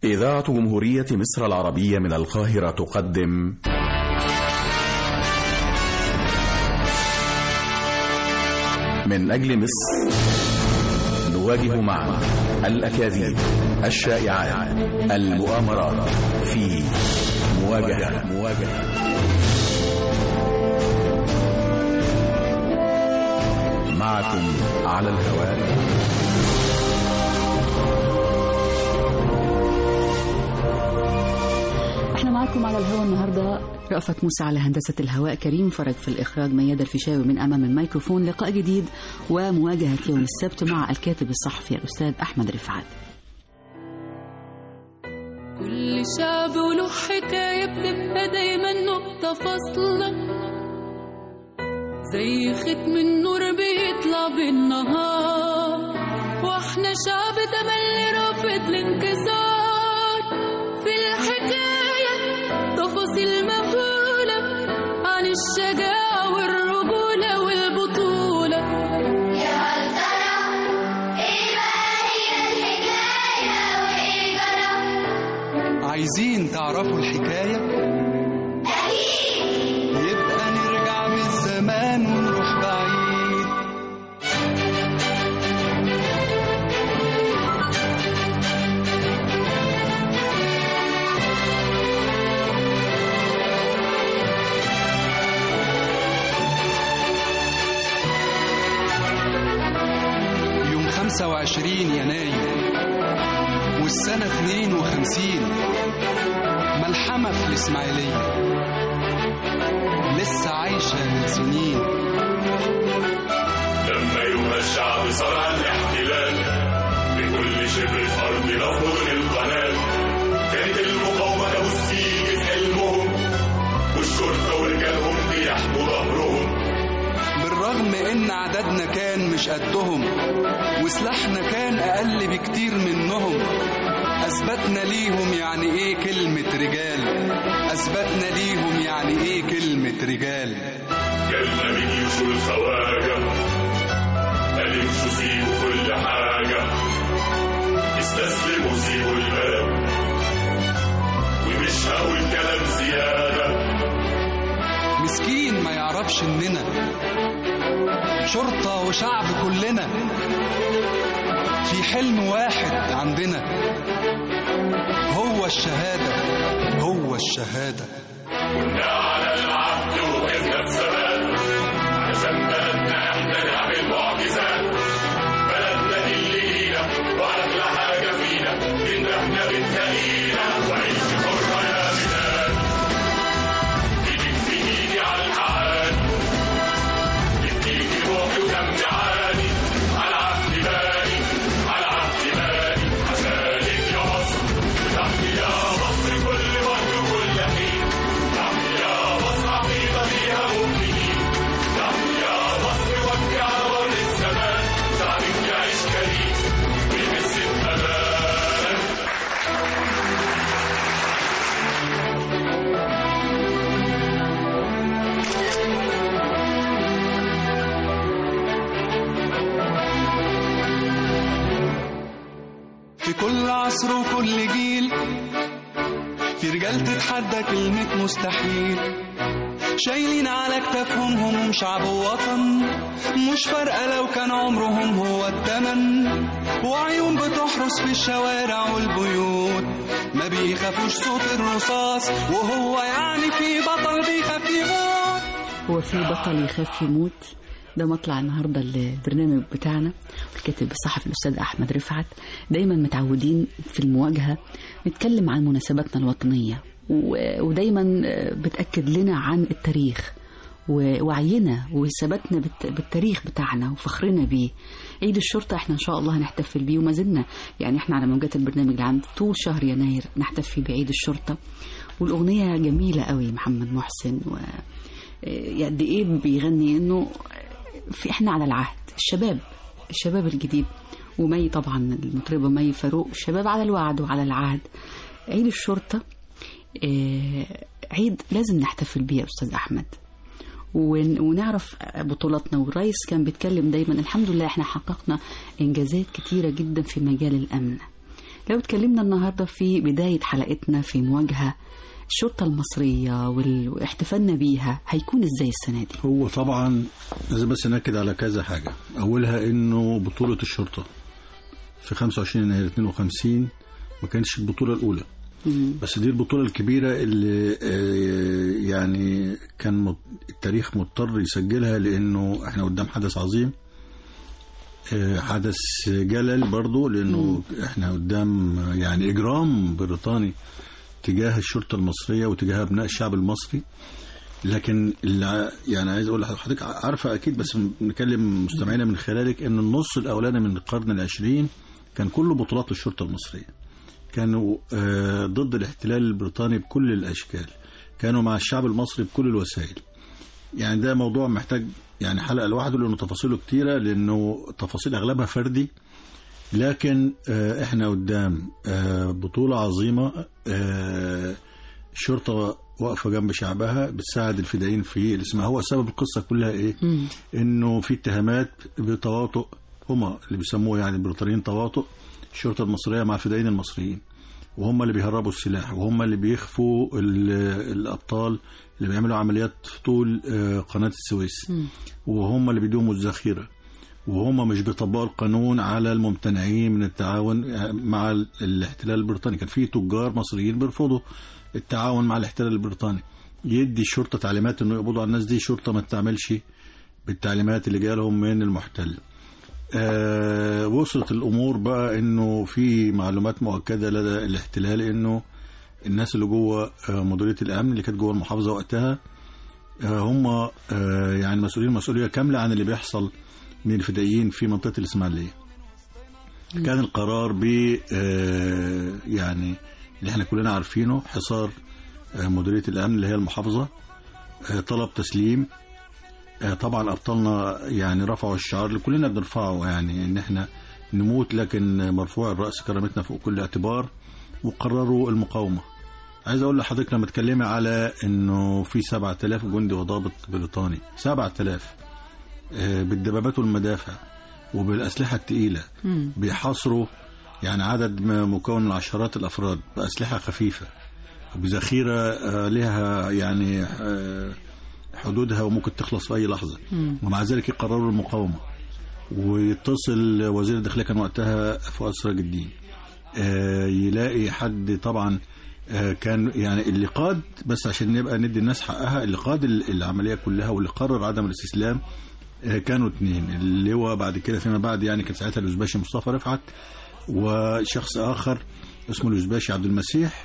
إذاعة جمهورية مصر العربية من القاهرة تقدم من أجل مصر نواجه معا الأكاذيب الشائعات المؤامرات في مواجهة مواجهة معكم على الهواء احنا معاكم على الهواء النهارده رأفت موسى على هندسة الهواء كريم فرج في الإخراج ميادة الفيشاوي من أمام الميكروفون لقاء جديد ومواجهة يوم السبت مع الكاتب الصحفي الأستاذ أحمد رفعت كل شعب وله حكاية بتبقى دايما نقطة فاصلة زي ختم النور بيطلع بالنهار واحنا شعب تملي رافض الانكسار في الحكاية تفاصيل مهولة عن الشجاعة والرجولة والبطولة يا هل ترى ايه بقى هي الحكاية وايه جرى عايزين تعرفوا الحكاية؟ أكيد يبقى نرجع بالزمان ونروح بعيد يوم 25 يناير والسنة 52 ملحمة في الإسماعيلية لسه عايشة من سنين لما يبقى الشعب صار على الاحتلال بكل شبر في أرضنا في مدن القناة كانت المقاومة كابوس تيجي في حلمهم والشرطة ورجالهم بيحموا ظهرهم بالرغم إن عددنا كان مش قدهم وسلاحنا كان أقل بكتير منهم أثبتنا ليهم يعني إيه كلمة رجال أثبتنا ليهم يعني إيه كلمة رجال جالنا من جيوش الخواجة قال امشوا سيبوا كل حاجة استسلموا سيبوا الباب ومش هقول كلام زيادة مسكين ما يعرفش إننا شرطة وشعب كلنا في حلم واحد عندنا هو الشهادة هو الشهادة كنا على العهد وقفنا بثبات عشان بلدنا احنا نعمل معجزات بلدنا دي اللي لينا واغلى حاجه فينا ان احنا بنتقينا وعيش حرة يا بلاد ايدك في ايدي على الحقان اديكي روحي ودمي عادي على عهد بالي على عهد بالي عشانك يا مصر تحت يا مصر كل وقت وكل حين تحت يا مصر عقيدة فيها مؤمنين تحت يا مصر وجه على بر السماء شعبك يعيش كريم ويحس بأمان في كل عصر وكل جيل في رجال تتحدى كلمة مستحيل شايلين على كتافهم هموم شعب ووطن مش فارقة لو كان عمرهم هو التمن وعيون بتحرس في الشوارع والبيوت ما بيخافوش صوت الرصاص وهو يعني في بطل بيخاف يموت هو في بطل يخاف يموت ده مطلع النهارده البرنامج بتاعنا الكاتب الصحفي الاستاذ احمد رفعت دايما متعودين في المواجهه نتكلم عن مناسباتنا الوطنيه و- ودايما بتاكد لنا عن التاريخ ووعينا وثباتنا بالت- بالتاريخ بتاعنا وفخرنا بيه عيد الشرطة احنا ان شاء الله هنحتفل بيه وما زلنا يعني احنا على موجات البرنامج العام طول شهر يناير نحتفل بعيد الشرطة والأغنية جميلة قوي محمد محسن و قد ايه بيغني انه في احنا على العهد الشباب الشباب الجديد ومي طبعا المطربة مي فاروق الشباب على الوعد وعلى العهد عيد الشرطة آه، عيد لازم نحتفل بيه يا أستاذ أحمد ون- ونعرف بطولاتنا والرئيس كان بيتكلم دايما الحمد لله احنا حققنا انجازات كتيره جدا في مجال الامن لو اتكلمنا النهارده في بدايه حلقتنا في مواجهه الشرطه المصريه وال- واحتفالنا بيها هيكون ازاي السنه دي؟ هو طبعا لازم بس ناكد على كذا حاجة أولها إنه بطولة الشرطة في 25 يناير 52 ما كانتش البطولة الأولى بس دي البطولة الكبيرة اللي آه، يعني كان مت- التاريخ مضطر يسجلها لأنه احنا قدام حدث عظيم آه، حدث جلل برضو لأنه احنا قدام آه، يعني إجرام بريطاني تجاه الشرطة المصرية وتجاه أبناء الشعب المصري لكن اللي ع- يعني عايز اقول لحضرتك عارفه اكيد بس نكلم مستمعينا من خلالك ان النص الاولاني من القرن العشرين كان كله بطولات الشرطه المصريه كانوا آه، ضد الاحتلال البريطاني بكل الاشكال كانوا مع الشعب المصري بكل الوسائل يعني ده موضوع محتاج يعني حلقه لوحده لانه تفاصيله كتيره لانه تفاصيل اغلبها فردي لكن آه، احنا قدام آه، بطوله عظيمه آه، الشرطه واقفه جنب شعبها بتساعد الفدائيين في الاسماء هو سبب القصه كلها ايه؟ انه في اتهامات بتواطؤ هما اللي بيسموه يعني البريطانيين تواطؤ الشرطه المصريه مع الفدائيين المصريين وهم اللي بيهربوا السلاح وهم اللي بيخفوا ال- الابطال اللي بيعملوا عمليات في طول آه، قناه السويس وهم اللي بيدوموا الذخيره وهم مش بيطبقوا القانون على الممتنعين من التعاون مع ال- الاحتلال البريطاني كان في تجار مصريين بيرفضوا التعاون مع الاحتلال البريطاني يدي الشرطه تعليمات انه يقبضوا على الناس دي شرطه ما تعملش بالتعليمات اللي جالهم من المحتل آه وصلت الامور بقى انه في معلومات مؤكده لدى الاحتلال انه الناس اللي جوه آه مديريه الامن اللي كانت جوه المحافظه وقتها آه هم آه يعني مسؤولين مسؤوليه كامله عن اللي بيحصل من الفدائيين في منطقه الاسماعيليه كان القرار ب آه يعني اللي احنا كلنا عارفينه حصار آه مديريه الامن اللي هي المحافظه آه طلب تسليم آه، طبعا ابطالنا يعني رفعوا الشعار اللي كلنا بنرفعه يعني ان احنا نموت لكن مرفوع الراس كرامتنا فوق كل اعتبار وقرروا المقاومه عايز اقول لحضرتك لما تكلمي على انه في 7000 جندي وضابط بريطاني 7000 آه، بالدبابات والمدافع وبالاسلحه الثقيله بيحاصروا يعني عدد ما مكون من عشرات الافراد باسلحه خفيفه وبذخيره آه، لها يعني آه، حدودها وممكن تخلص في اي لحظه ومع ذلك يقرروا المقاومه ويتصل وزير الداخليه كان وقتها فؤاد سراج الدين آه، يلاقي حد طبعا آه، كان يعني اللي قاد بس عشان نبقى ندي الناس حقها اللي قاد ال- العمليه كلها واللي قرر عدم الاستسلام آه، كانوا اثنين اللي هو بعد كده فيما بعد يعني كان ساعتها الأزباشي مصطفى رفعت وشخص اخر اسمه الأزباشي عبد المسيح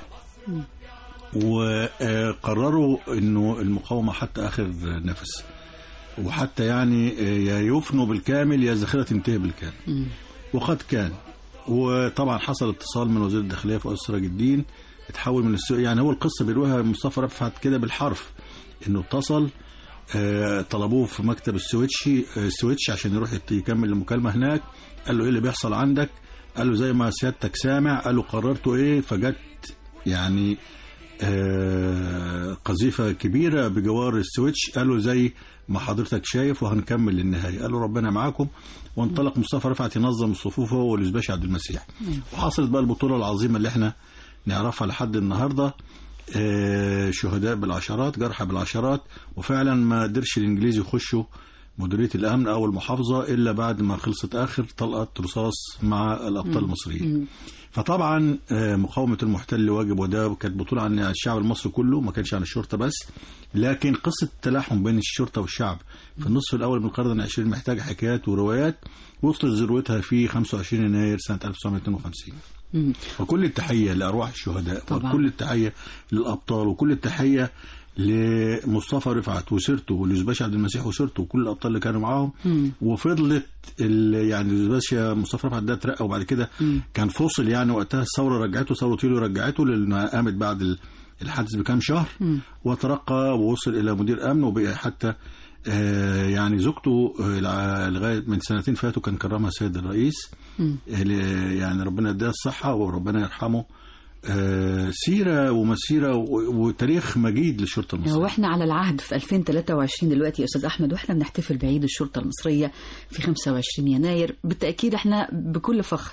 وقرروا انه المقاومه حتى اخر نفس وحتى يعني يا يفنوا بالكامل يا الذخيره تنتهي بالكامل وقد كان وطبعا حصل اتصال من وزير الداخليه فؤاد سراج الدين اتحول من السوق يعني هو القصه بيروها مصطفى رفعت كده بالحرف انه اتصل آه، طلبوه في مكتب السويتشي آه، السويتش عشان يروح يت- يكمل المكالمه هناك قال له ايه اللي بيحصل عندك قال له زي ما سيادتك سامع قال له قررتوا ايه فجت يعني آه، قذيفه كبيره بجوار السويتش قالوا زي ما حضرتك شايف وهنكمل للنهايه قالوا ربنا معاكم وانطلق مصطفى رفعت ينظم الصفوف هو والازباشي عبد المسيح وحصلت بقى البطوله العظيمه اللي احنا نعرفها لحد النهارده آه، شهداء بالعشرات جرحى بالعشرات وفعلا ما قدرش الانجليز يخشوا مديريه الامن او المحافظه الا بعد ما خلصت اخر طلقه رصاص مع الابطال المصريين فطبعا آه، مقاومه المحتل واجب وده كانت بطوله عن الشعب المصري كله ما كانش عن الشرطه بس لكن قصه التلاحم بين الشرطه والشعب في النصف الاول من القرن العشرين محتاجه حكايات وروايات وصلت ذروتها في 25 يناير سنه 1952 مم. وكل التحيه لارواح الشهداء طبعاً. وكل التحيه للابطال وكل التحيه لمصطفى رفعت وسيرته واليوسباشا عبد المسيح وسيرته وكل الابطال اللي كانوا معاهم مم. وفضلت ال- يعني اليوسباشا مصطفى رفعت ده اترقى وبعد كده مم. كان فصل يعني وقتها الثوره رجعته ثوره يوليو رجعته لانها قامت بعد ال- الحادث بكام شهر مم. وترقى ووصل الى مدير امن وبقى حتى آه، يعني زوجته آه، لع- لغايه من سنتين فاتوا كان كرمها السيد الرئيس مم. آه، ل- يعني ربنا يديها الصحه وربنا يرحمه آه، سيره ومسيره و- وتاريخ مجيد للشرطه هو المصريه احنا على العهد في 2023 دلوقتي يا استاذ احمد واحنا بنحتفل بعيد الشرطه المصريه في 25 يناير بالتاكيد احنا بكل فخر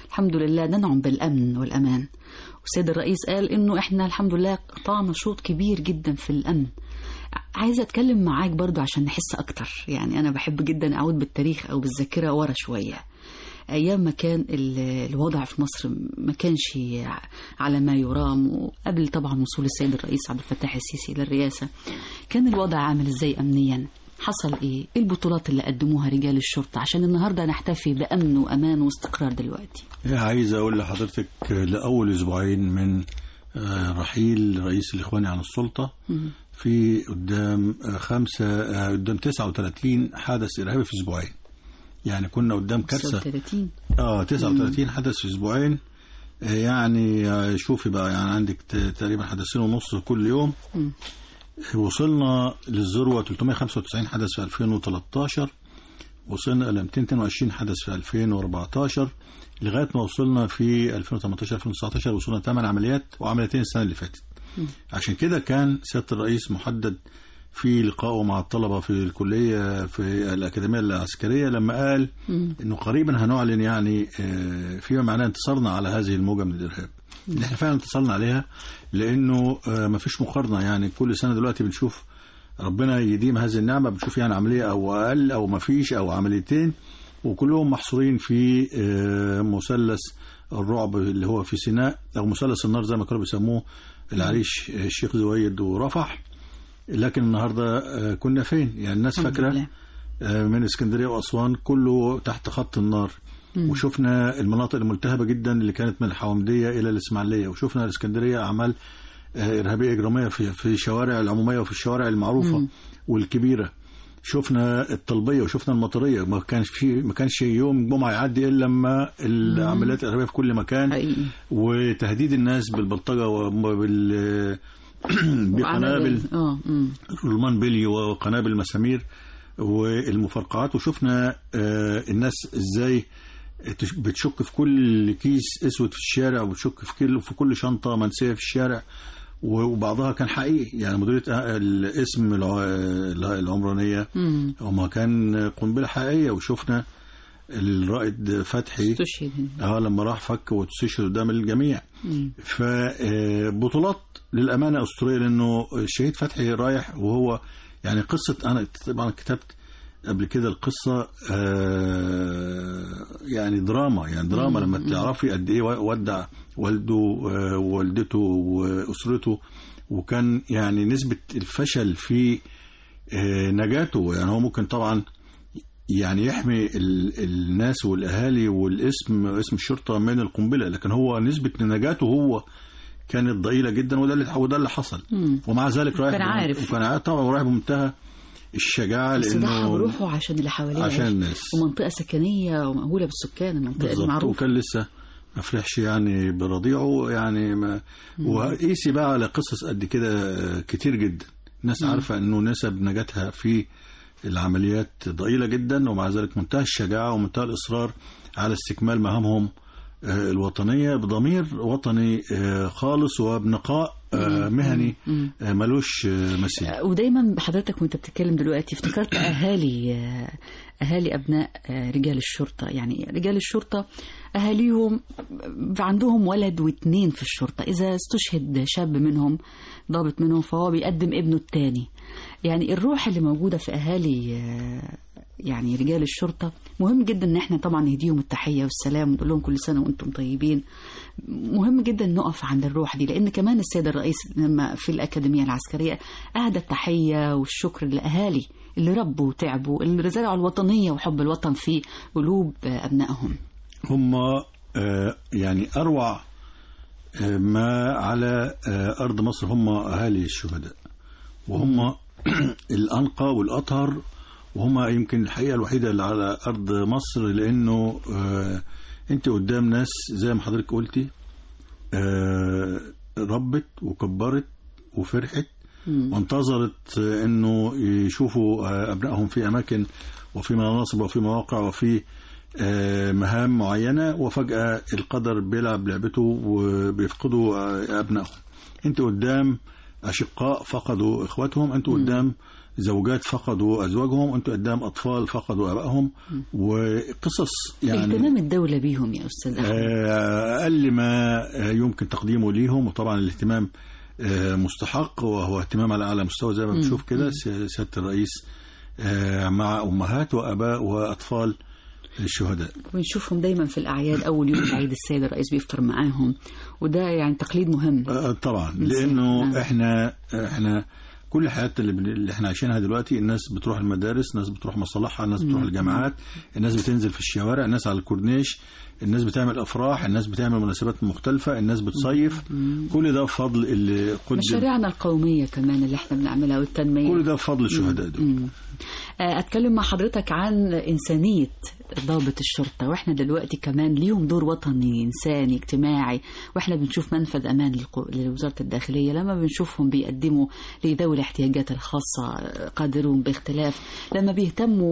الحمد لله ننعم بالأمن والأمان والسيد الرئيس قال إنه إحنا الحمد لله قطعنا شوط كبير جدا في الأمن عايزة أتكلم معاك برضو عشان نحس أكتر يعني أنا بحب جدا أعود بالتاريخ أو بالذاكرة ورا شوية أيام ما كان ال- الوضع في مصر ما كانش على ما يرام وقبل طبعا وصول السيد الرئيس عبد الفتاح السيسي للرئاسة كان الوضع عامل إزاي أمنيا حصل إيه إيه البطولات اللي قدموها رجال الشرطة عشان النهاردة نحتفي بأمن وأمان واستقرار دلوقتي عايز اقول لحضرتك لاول اسبوعين من آه، رحيل رئيس الاخوان عن السلطه في قدام آه، خمسه آه، قدام 39 حدث ارهابي في اسبوعين يعني كنا قدام كارثه 39 اه 39 حدث في اسبوعين آه، يعني آه، شوفي بقى يعني عندك ت- تقريبا حدثين ونص كل يوم مم. وصلنا للذروه 395 حدث في 2013 وصلنا الى 222 حدث في 2014 لغايه ما وصلنا في 2018 2019 وصلنا 8 عمليات وعمليتين السنه اللي فاتت عشان كده كان سياده الرئيس محدد في لقائه مع الطلبه في الكليه في الاكاديميه العسكريه لما قال انه قريبا هنعلن يعني آه، فيما معناه انتصارنا على هذه الموجه من الارهاب اللي احنا فعلا انتصرنا عليها لانه ما فيش مقارنه يعني كل سنه دلوقتي بنشوف ربنا يديم هذه النعمه بنشوف يعني عمليه او اقل او ما فيش او عمليتين وكلهم محصورين في آه، مثلث الرعب اللي هو في سيناء او مثلث النار زي ما كانوا بيسموه العريش آه، الشيخ زويد ورفح لكن النهارده آه، كنا فين؟ يعني الناس الحمد فاكره لله. آه، من اسكندريه واسوان كله تحت خط النار وشفنا المناطق الملتهبه جدا اللي كانت من الحومديه الى الاسماعيليه وشفنا الاسكندريه اعمال آه، ارهابيه اجراميه في في الشوارع العموميه وفي الشوارع المعروفه والكبيره شفنا الطلبيه وشفنا المطريه ما كانش في ما كانش يوم جمعه يعدي الا لما العمليات الارهابيه في كل مكان حقيقي وتهديد الناس بالبلطجه وبال بقنابل اه أمم. رولمان بيلي وقنابل المسامير والمفرقعات وشفنا آه، الناس ازاي تش- بتشك في كل كيس اسود في الشارع وبتشك في كل في كل شنطه منسيه في الشارع وبعضها كان حقيقي يعني مديريه آه، الاسم الع- العمرانيه أمم. وما كان قنبله حقيقيه وشفنا الرائد فتحي استشهد اه لما راح فك وتستشهد قدام الجميع مم. فبطولات للامانه اسطوريه لانه الشهيد فتحي رايح وهو يعني قصه انا طبعا كتبت قبل كده القصه آه يعني دراما يعني دراما لما تعرفي قد ايه ودع والده آه، ووالدته واسرته وكان يعني نسبه الفشل في آه، نجاته يعني هو ممكن طبعا يعني يحمي ال- الناس والاهالي والاسم اسم الشرطه من القنبله لكن هو نسبه نجاته هو كانت ضئيله جدا وده اللي وده اللي حصل مم. ومع ذلك رايح كان بم- عارف. وكان عارف طبعا ورايح بمنتهى الشجاعه بس ضحى لانه بروحه عشان اللي حواليه عشان يعيش. الناس. ومنطقة سكنية ومأهولة بالسكان المنطقة دي بالظبط معروفة وكان لسه ما فرحش يعني برضيعه يعني ما وقيسي بقى على قصص قد كده كتير جدا الناس عارفه انه نسب نجاتها في العمليات ضئيله جدا ومع ذلك منتهى الشجاعه ومنتهى الاصرار على استكمال مهامهم آه، الوطنيه بضمير وطني آه، خالص وبنقاء آه، مهني آه، ملوش آه، مثيل ودايما حضرتك وانت بتتكلم دلوقتي افتكرت اهالي اهالي ابناء رجال الشرطه يعني رجال الشرطه اهاليهم عندهم ولد واتنين في الشرطه اذا استشهد شاب منهم ضابط منهم فهو بيقدم ابنه التاني يعني الروح اللي موجوده في اهالي يعني رجال الشرطه مهم جدا ان احنا طبعا نهديهم التحيه والسلام ونقول لهم كل سنه وانتم طيبين مهم جدا نقف عند الروح دي لان كمان السيد الرئيس لما في الاكاديميه العسكريه اهدى التحيه والشكر لاهالي اللي ربوا وتعبوا اللي زرعوا الوطنيه وحب الوطن في قلوب ابنائهم هم آه، يعني اروع آه، ما على آه، ارض مصر هم اهالي الشهداء وهم الانقى والاطهر وهم يمكن الحقيقه الوحيده اللي على ارض مصر لانه آه، انت قدام ناس زي ما حضرتك قلتي آه، ربت وكبرت وفرحت وانتظرت آه، انه يشوفوا آه، ابنائهم في اماكن وفي مناصب وفي مواقع وفي آه، مهام معينه وفجاه القدر بيلعب لعبته وبيفقدوا آه، ابنائهم انت قدام اشقاء فقدوا اخواتهم انتوا قدام زوجات فقدوا ازواجهم انتوا قدام اطفال فقدوا ابائهم وقصص يعني اهتمام الدولة بيهم يا أستاذ أحمد آه، أقل ما آه، يمكن تقديمه ليهم وطبعا الاهتمام آه، مستحق وهو اهتمام على أعلى مستوى زي ما بنشوف كده سي- سيادة الرئيس آه، مع أمهات وأباء وأطفال الشهداء ونشوفهم دايما في الأعياد أول يوم عيد السيد الرئيس بيفطر معاهم وده يعني تقليد مهم آه، طبعا نسيت. لأنه آه. احنا احنا كل حياتنا اللي, بن- اللي احنا عايشينها دلوقتي الناس بتروح المدارس الناس بتروح مصالحها الناس بتروح الجامعات الناس بتنزل في الشوارع الناس على الكورنيش الناس بتعمل افراح الناس بتعمل مناسبات مختلفة الناس بتصيف كل ده بفضل اللي قدم مشاريعنا القومية كمان اللي احنا بنعملها والتنمية كل ده بفضل الشهداء دول مم. آه، اتكلم مع حضرتك عن انسانيه ضابط الشرطه واحنا دلوقتي كمان ليهم دور وطني انساني اجتماعي واحنا بنشوف منفذ امان للقو- لوزاره الداخليه لما بنشوفهم بيقدموا لذوي الاحتياجات الخاصه آه، قادرون باختلاف لما بيهتموا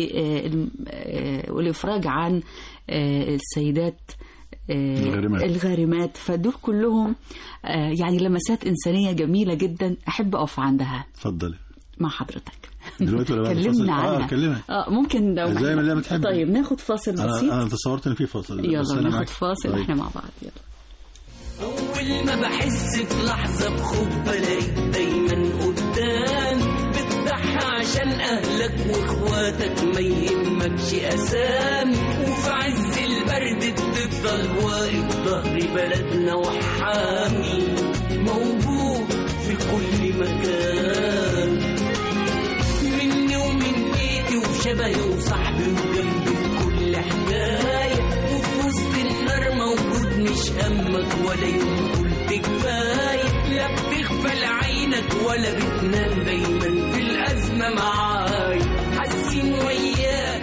بالافراج عن آه، السيدات آه، الغارمات. الغارمات فدول كلهم آه، يعني لمسات انسانيه جميله جدا احب اقف عندها اتفضلي مع حضرتك دلوقتي ولا بعد الفاصل؟ كلمنا آه، عنها كلمك. اه ممكن لو زي ما اللي بتحبي. طيب ناخد فاصل انا بسيط انا تصورت ان في فاصل بس يلا أنا ناخد معاك. فاصل طيب. احنا مع بعض يلا أول ما بحس في لحظة بخوف بلاقيك دايما قدام بتضحى عشان أهلك وإخواتك ما يهمكش أسام وفي عز البرد بتفضل واقف ظهر بلدنا وحامي موجود في كل مكان مني ومن بيتي وشبهي وصاحبي وجنبي في كل حكاية وفي وسط النار موجود مش همك ولا يوم قلت كفاية لا بتغفل عينك ولا بتنام دايما في الأزمة معايا حاسين وياك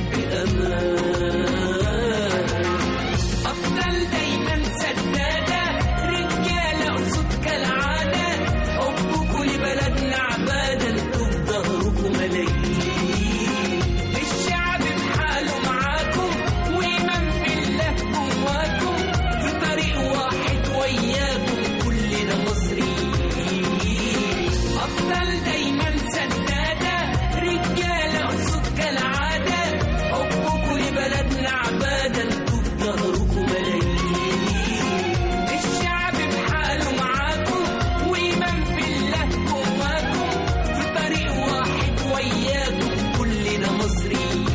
بأمان أفضل دايما سدادة رجالة أسود كالعادة حبكوا لبلدنا عبادة انتوا في ظهركم ملايين الشعب بحاله معاكم وإيمان بالله جواكم في طريق واحد وياكم كلنا مصريين أفضل دايما سدادة رجالة أسود كالعادة حبكوا لبلدنا عبادة انتوا في ظهركم ملايين الشعب بحاله معاكم وإيمان بالله جواكم في طريق واحد وياكم كلنا مصريين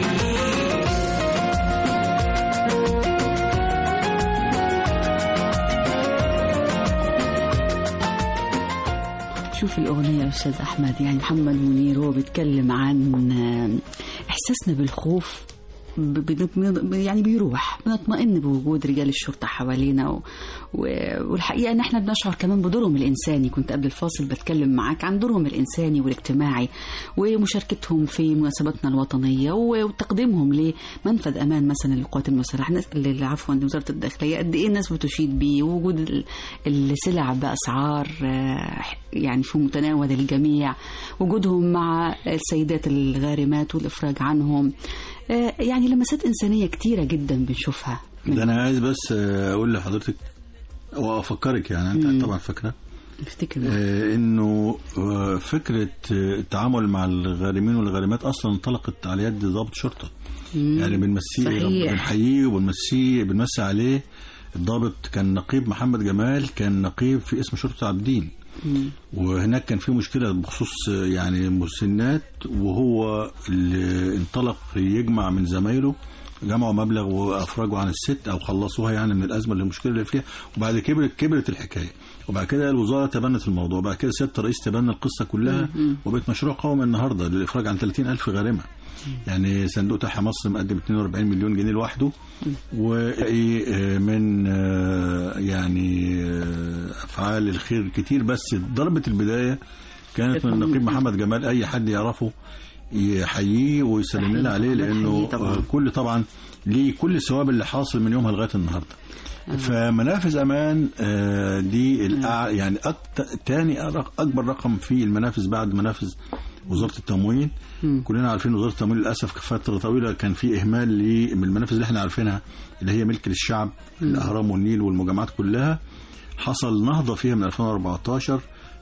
شوف الأغنية يا أستاذ أحمد يعني محمد منير هو بيتكلم عن آه، إحساسنا بالخوف ب- ب- يعني بيروح بنطمئن بوجود رجال الشرطة حوالينا و... و... والحقيقة إن إحنا بنشعر كمان بدورهم الإنساني كنت قبل الفاصل بتكلم معاك عن دورهم الإنساني والاجتماعي ومشاركتهم في مناسباتنا الوطنية و- وتقديمهم لمنفذ أمان مثلا للقوات المسلحة ناس اللي عفوا وزارة الداخلية قد إيه الناس بتشيد بيه ووجود ال- السلع بأسعار آه، يعني في متناول الجميع وجودهم مع السيدات الغارمات والإفراج عنهم آه، يعني لمسات إنسانية كتيرة جدا بنشوفها ده انا عايز بس آه، اقول لحضرتك وافكرك يعني انت طبعا فاكره افتكر آه، انه آه، فكره آه، التعامل مع الغارمين والغارمات اصلا انطلقت على يد ضابط شرطه يعني بنمسيه صحيح. بنحييه وبنمسيه بنمسي عليه الضابط كان نقيب محمد جمال كان نقيب في اسم شرطه عابدين وهناك كان في مشكله بخصوص آه، يعني مسنات وهو اللي انطلق يجمع من زمايله جمعوا مبلغ وافرجوا عن الست او خلصوها يعني من الازمه اللي المشكله اللي فيها وبعد كبرت كبرت الحكايه وبعد كده الوزاره تبنت الموضوع وبعد كده سياده الرئيس تبنى القصه كلها وبقت مشروع قومي النهارده للافراج عن 30 الف غارمه يعني صندوق تحيا مصر مقدم 42 مليون جنيه لوحده ومن يعني آه، افعال الخير كتير بس ضربه البدايه كانت من النقيب محمد جمال اي حد يعرفه يحييه ويسلم لنا عليه لانه نحييه طبعاً. آه، كل طبعا ليه كل الثواب اللي حاصل من يومها لغايه النهارده فمنافذ امان آه، دي الأع... يعني أكت... تاني أرق- اكبر رقم في المنافذ بعد منافذ وزاره التموين كلنا عارفين وزاره التموين للاسف فتره طويله كان في اهمال ل- من المنافذ اللي احنا عارفينها اللي هي ملك للشعب الاهرام والنيل والمجمعات كلها حصل نهضه فيها من 2014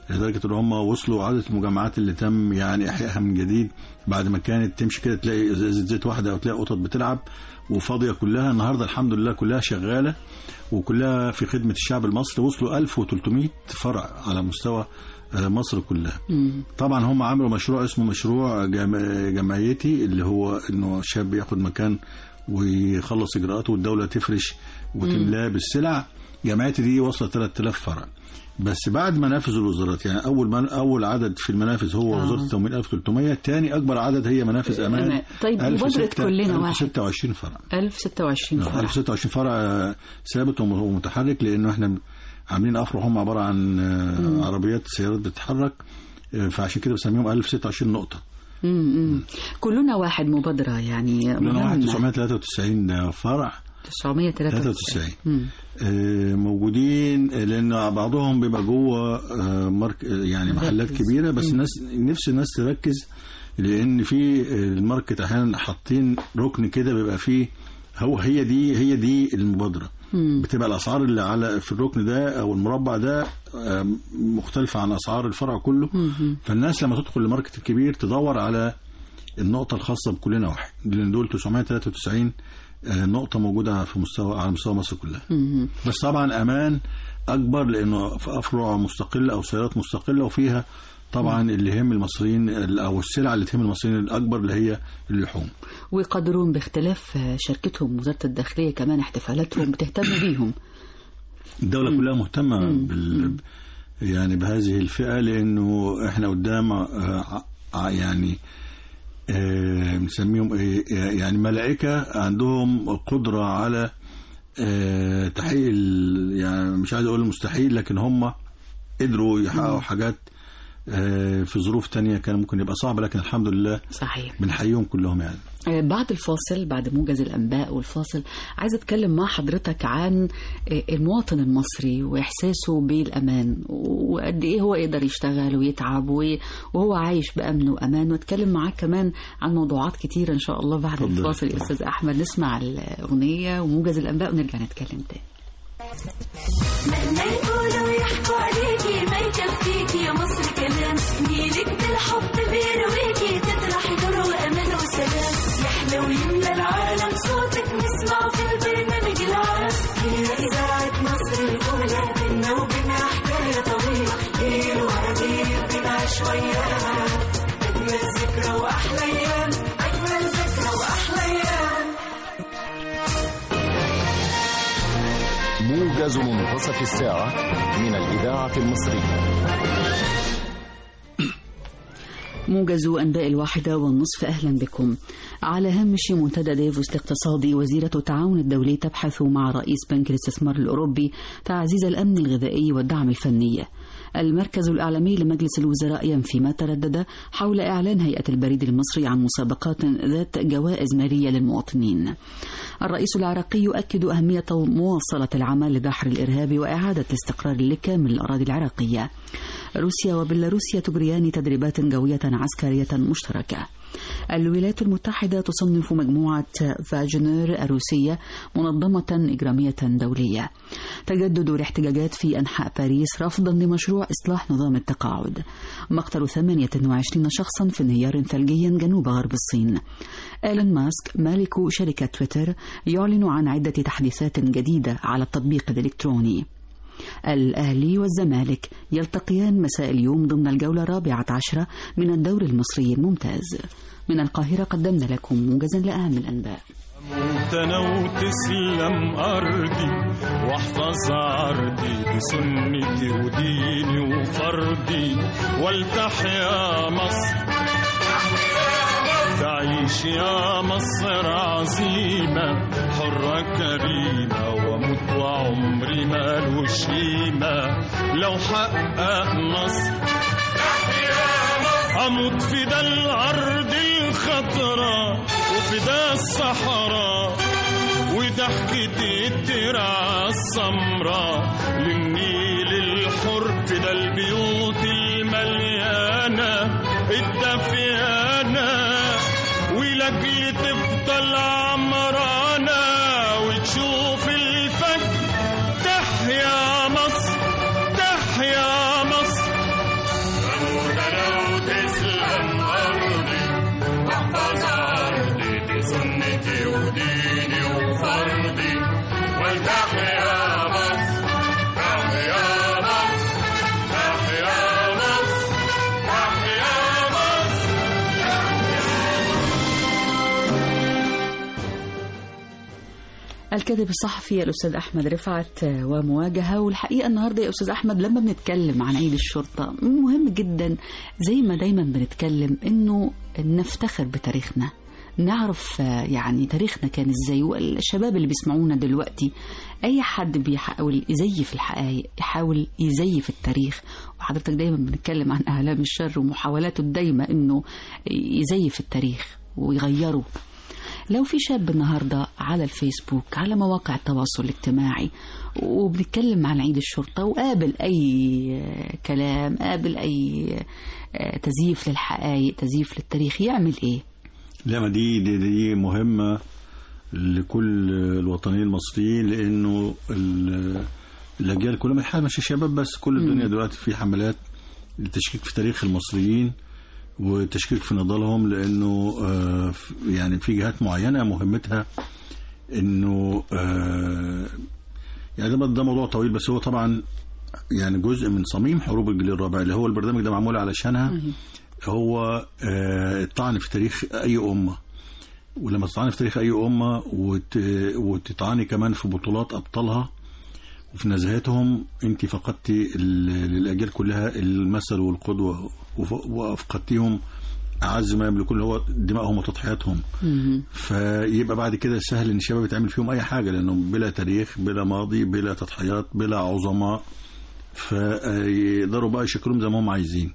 لدرجه ان هم وصلوا عدد المجمعات اللي تم يعني احيائها من جديد بعد ما كانت تمشي كده تلاقي ازازه زيت واحده او تلاقي قطط بتلعب وفاضيه كلها النهارده الحمد لله كلها شغاله وكلها في خدمه الشعب المصري وصلوا 1300 فرع على مستوى آه، مصر كلها طبعا هم عملوا مشروع اسمه مشروع جم- جمعيتي اللي هو انه الشاب ياخد مكان ويخلص اجراءاته والدوله تفرش وتملاه بالسلع جمعيتي دي وصلت 3000 فرع بس بعد منافذ الوزارات يعني اول من اول عدد في المنافذ هو آه. وزاره التموين 1300 ثاني اكبر عدد هي منافذ امان أمان. طيب، مبادرة كلنا واحد. 1026 فرع 1026 فرع 1026 فرع آه، ثابت وم- ومتحرك لانه احنا عاملين افرع هم عباره عن آه، عربيات سيارات بتتحرك آه، فعشان كده بسميهم 1026 نقطه مم، مم. كلنا واحد مبادرة يعني لنا واحد مهمة. 993 فرع 993 مم. آه، موجودين آه، لان بعضهم بيبقى جوه آه، مارك آه، يعني محلات مراكز. كبيره بس الناس نفس الناس تركز لان في آه، الماركت احيانا حاطين ركن كده بيبقى فيه هو هي دي هي دي المبادره مم. بتبقى الاسعار اللي على في الركن ده او المربع ده آه، مختلفه عن اسعار الفرع كله مم. فالناس لما تدخل الماركت الكبير تدور على النقطة الخاصة بكلنا واحد لأن دول 993 آه، نقطة موجودة في مستوى على مستوى مصر كلها مم. بس طبعا أمان أكبر لأنه في أفرع مستقلة أو سيارات مستقلة وفيها طبعا اللي يهم المصريين أو السلع اللي تهم المصريين الأكبر اللي هي اللحوم ويقدرون باختلاف شركتهم وزارة الداخلية كمان احتفالاتهم بتهتم بيهم الدولة كلها مهتمة بال يعني بهذه الفئة لأنه إحنا قدام آه، ع- يعني آه، بنسميهم إيه يعني ملائكة عندهم قدرة على آه، تحقيق ال- يعني مش عايز أقول المستحيل لكن هم قدروا يحققوا حاجات آه، في ظروف تانية كان ممكن يبقى صعبة لكن الحمد لله صحيح بنحييهم كلهم يعني آه، بعد الفاصل بعد موجز الأنباء والفاصل عايزة أتكلم مع حضرتك عن آه، المواطن المصري وإحساسه بالأمان وقد إيه هو يقدر يشتغل ويتعب و- وهو عايش بأمن وأمان وأتكلم معاك كمان عن موضوعات كتيرة إن شاء الله بعد اتفضل. الفاصل يا أستاذ أحمد نسمع الأغنية وموجز الأنباء ونرجع نتكلم تاني مهما يقولوا ويحكوا عليكي ما يكفيكي يا مصر كلام نيلك بالحب بيرويكي تطرحي نور وامان وسلام يحلى ويملى العالم صوتك نسمعه في البرنامج العام هي اذاعه مصر الاولى بينا وبينها حكايه طويله ليل ورا ليل بنعيش وياها اجمل ذكرى واحلى ايام اجمل ذكرى واحلى ايام موجز منتصف الساعة من الإذاعة المصرية موجز أنباء الواحدة والنصف أهلا بكم على هامش منتدى ديفوس الاقتصادي وزيرة التعاون الدولي تبحث مع رئيس بنك الاستثمار الأوروبي تعزيز الأمن الغذائي والدعم الفني المركز الإعلامي لمجلس الوزراء ينفي ما تردد حول إعلان هيئة البريد المصري عن مسابقات ذات جوائز مالية للمواطنين الرئيس العراقي يؤكد أهمية مواصلة العمل لدحر الإرهاب وإعادة الاستقرار لكامل الأراضي العراقية روسيا وبيلاروسيا تجريان تدريبات جوية عسكرية مشتركة الولايات المتحدة تصنف مجموعة فاجنر الروسية منظمة إجرامية دولية تجدد الاحتجاجات في أنحاء باريس رفضا لمشروع إصلاح نظام التقاعد مقتل 28 شخصا في انهيار ثلجي جنوب غرب الصين إيلون ماسك مالك شركة تويتر يعلن عن عدة تحديثات جديدة على التطبيق الإلكتروني الأهلي والزمالك يلتقيان مساء اليوم ضمن الجولة الرابعة عشرة من الدور المصري الممتاز من القاهرة قدمنا لكم موجزا لأهم الأنباء موت انا وتسلم ارضي واحفظ عرضي بسنتي وديني وفرضي والتحيا مصر تعيش يا مصر عظيمة حرة كريمة وموت وعمري مالوش قيمة لو حقق نصر أموت في ده الأرض الخضراء وفي ده الصحراء وضحكة الترعة السمراء للنيل الحر في ده البيوت المليانة الدفيانة ولأجل تفضل عمرانة وتشوف الفجر تحيا مصر تحيا مصر الكاتب الصحفي الأستاذ أحمد رفعت ومواجهة والحقيقة النهاردة يا أستاذ أحمد لما بنتكلم عن عيد الشرطة مهم جدا زي ما دايما بنتكلم إنه نفتخر بتاريخنا نعرف آه، يعني تاريخنا كان ازاي والشباب اللي بيسمعونا دلوقتي اي حد بيحاول يزيف الحقائق يحاول يزيف التاريخ وحضرتك دايما بنتكلم عن اعلام الشر ومحاولاته الدايمه انه يزيف التاريخ ويغيره لو في شاب النهارده على الفيسبوك على مواقع التواصل الاجتماعي وبنتكلم عن عيد الشرطه وقابل اي آه، كلام قابل اي آه، تزييف للحقائق تزييف للتاريخ يعمل ايه لا ما دي دي, دي مهمة لكل الوطنيين المصريين لأنه ال- الأجيال كلها من الحال مش الشباب بس كل الدنيا دلوقتي في حملات للتشكيك في تاريخ المصريين وتشكيك في نضالهم لأنه آه، ف- يعني في جهات معينة مهمتها إنه آه، يعني ده ده موضوع طويل بس هو طبعا يعني جزء من صميم حروب الجيل الرابع اللي هو البرنامج ده معمول علشانها هو آه، الطعن في تاريخ أي أمة ولما تطعني في تاريخ أي أمة وت... وتطعني كمان في بطولات أبطالها وفي نزاهتهم أنت فقدتي ال- للأجيال كلها المثل والقدوة وف- وأفقدتيهم أعز ما يملكون اللي هو دمائهم وتضحياتهم فيبقى بعد كده سهل ان الشباب يتعمل فيهم اي حاجه لانهم بلا تاريخ بلا ماضي بلا تضحيات بلا عظماء فيقدروا بقى يشكلهم زي ما هم عايزين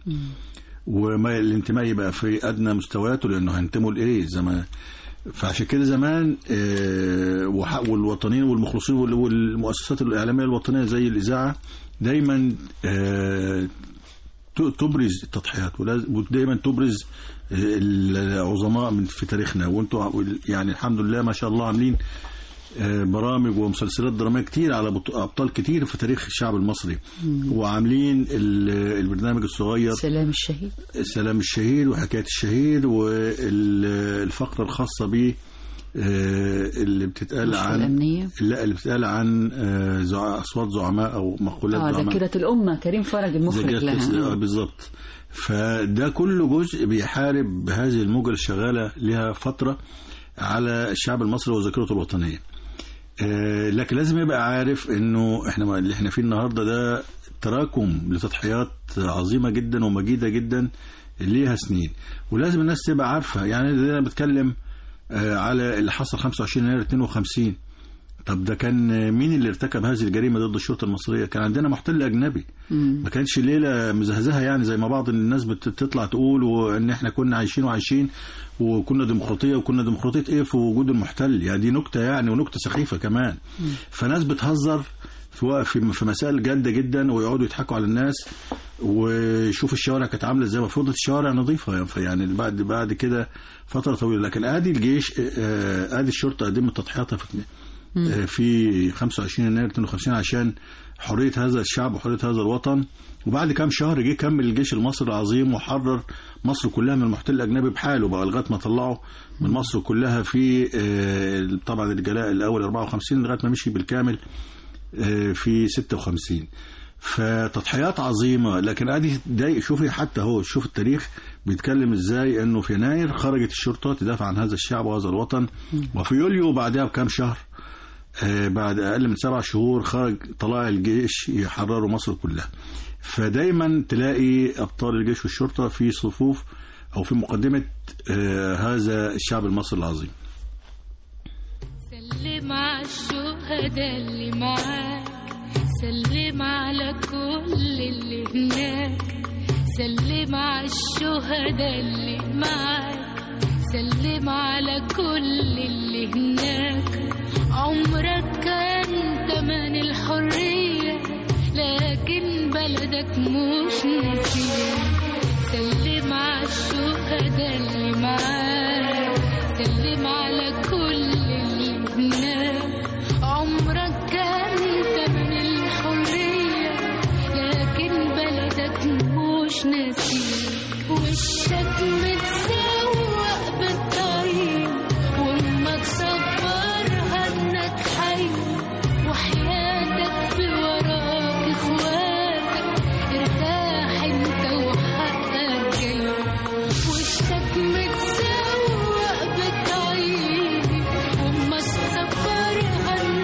وما الانتماء يبقى في ادنى مستوياته لانه هينتموا لايه زي ما فعشان كده زمان آه، وح- والوطنيين والمخلصين وال- والمؤسسات الاعلاميه الوطنيه زي الاذاعه دايما آه، ت- تبرز التضحيات ولازم- ودايما تبرز آه، العظماء من في تاريخنا وانتوا يعني الحمد لله ما شاء الله عاملين آه، برامج ومسلسلات دراميه كتير على بط- ابطال كتير في تاريخ الشعب المصري وعاملين ال- البرنامج الصغير سلام الشهيد سلام الشهيد وحكايه الشهيد والفقره الخاصه به آه، اللي بتتقال المشروع عن الأمنية لا اللي بتتقال عن آه، زع- اصوات زعماء او مقولات اه زعماء ذاكرة الأمة كريم فرج المخرج ذاكرة الأسئلة، لها آه، بالظبط فده كله جزء بيحارب هذه الموجة الشغالة لها فترة على الشعب المصري وذاكرته الوطنية آه، لكن لازم يبقى عارف انه احنا ما- اللي احنا فيه النهارده ده تراكم لتضحيات عظيمه جدا ومجيده جدا ليها سنين ولازم الناس تبقى عارفه يعني ده انا بتكلم آه، على اللي حصل 25 يناير 52 طب ده كان مين اللي ارتكب هذه الجريمه ضد الشرطه المصريه؟ كان عندنا محتل اجنبي ما كانش ليله مزهزهه يعني زي ما بعض الناس بتطلع تقول وان احنا كنا عايشين وعايشين وكنا ديمقراطيه وكنا ديمقراطيه ايه في وجود المحتل يعني دي نكته يعني ونكته سخيفه كمان فناس بتهزر في وق- في في مسائل جاده جدا ويقعدوا يضحكوا على الناس وشوف الشوارع كانت عامله ازاي المفروض الشوارع نظيفه يعني بعد بعد كده فتره طويله لكن ادي الجيش آه، ادي الشرطه قدمت تضحياتها في آه، في 25 يناير 52 عشان حريه هذا الشعب وحريه هذا الوطن وبعد كام شهر جه كمل الجيش المصري العظيم وحرر مصر كلها من المحتل الاجنبي بحاله بقى لغايه ما طلعوا من مصر كلها في آه، طبعا الجلاء الاول 54 لغايه ما مشي بالكامل آه، في 56 فتضحيات عظيمه لكن ادي ده شوفي حتى هو شوف التاريخ بيتكلم ازاي انه في يناير خرجت الشرطه تدافع عن هذا الشعب وهذا الوطن وفي يوليو بعدها بكام شهر آه، بعد اقل من سبع شهور خرج طلائع الجيش يحرروا مصر كلها فدايما تلاقي ابطال الجيش والشرطه في صفوف او في مقدمه آه، هذا الشعب المصري العظيم سلم على الشهداء اللي معاك سلم على كل اللي هناك سلم على الشهداء اللي معاك سلم على كل اللي هناك عمرك كان تمن الحرية لكن بلدك مش نسيان سلم على الشهداء اللي معاك سلم على كل اللي هناك عمرك كان تمن الحرية لكن بلدك مش ناسيك وشك متسوق بالطريق وما تصبرها انك حي وحياتك في وراك اخواتك ارتاح انت وحقك جاي وشك متسوق بالطريق وما تصبرها